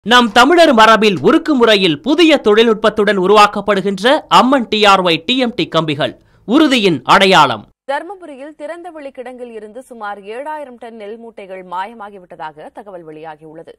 நம் தமிழர் மரபில் உருக்கு முறையில் புதிய தொழில்நுட்பத்துடன் உருவாக்கப்படுகின்ற அம்மன் டிஆர்ஒய் டிஎம்டி கம்பிகள் உறுதியின் அடையாளம் தருமபுரியில் திறந்தவெளி கிடங்கில் இருந்து சுமார் ஏழாயிரம் டன் நெல் மூட்டைகள் மாயமாகிவிட்டதாக தகவல் வெளியாகியுள்ளது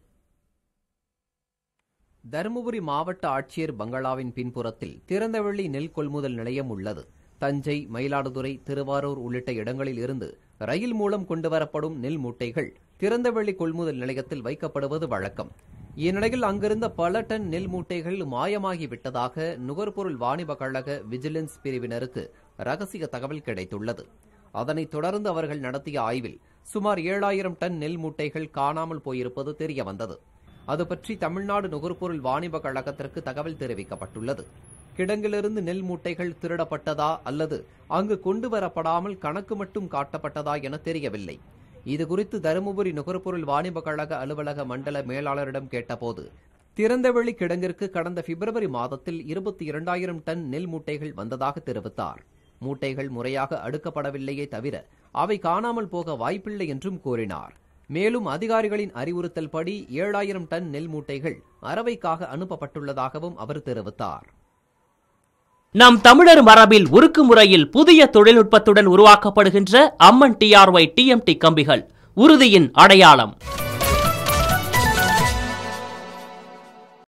தருமபுரி மாவட்ட ஆட்சியர் பங்களாவின் பின்புறத்தில் திறந்தவெளி நெல் கொள்முதல் நிலையம் உள்ளது தஞ்சை மயிலாடுதுறை திருவாரூர் உள்ளிட்ட இடங்களில் இருந்து ரயில் மூலம் கொண்டுவரப்படும் நெல் மூட்டைகள் திறந்தவெளி கொள்முதல் நிலையத்தில் வைக்கப்படுவது வழக்கம் இந்நிலையில் அங்கிருந்த பல டன் நெல் மூட்டைகள் மாயமாகி விட்டதாக நுகர்பொருள் வாணிப கழக விஜிலன்ஸ் பிரிவினருக்கு ரகசிய தகவல் கிடைத்துள்ளது அதனைத் தொடர்ந்து அவர்கள் நடத்திய ஆய்வில் சுமார் ஏழாயிரம் டன் நெல் மூட்டைகள் காணாமல் போயிருப்பது தெரிய வந்தது அது பற்றி தமிழ்நாடு நுகர்பொருள் வாணிப கழகத்திற்கு தகவல் தெரிவிக்கப்பட்டுள்ளது கிடங்கிலிருந்து நெல் மூட்டைகள் திருடப்பட்டதா அல்லது அங்கு கொண்டு வரப்படாமல் கணக்கு மட்டும் காட்டப்பட்டதா என தெரியவில்லை இதுகுறித்து தருமபுரி நுகர்பொருள் வாணிப கழக அலுவலக மண்டல மேலாளரிடம் கேட்டபோது திறந்தவெளி கிடங்கிற்கு கடந்த பிப்ரவரி மாதத்தில் இருபத்தி இரண்டாயிரம் டன் நெல் மூட்டைகள் வந்ததாக தெரிவித்தார் மூட்டைகள் முறையாக அடுக்கப்படவில்லையே தவிர அவை காணாமல் போக வாய்ப்பில்லை என்றும் கூறினார் மேலும் அதிகாரிகளின் அறிவுறுத்தல் படி ஏழாயிரம் டன் நெல் மூட்டைகள் அரவைக்காக அனுப்பப்பட்டுள்ளதாகவும் அவர் தெரிவித்தார் நம் தமிழர் மரபில் உருக்கு முறையில் புதிய தொழில்நுட்பத்துடன் உருவாக்கப்படுகின்ற அம்மன் டிஆர்ஒய் டிஎம்டி கம்பிகள் உறுதியின் அடையாளம்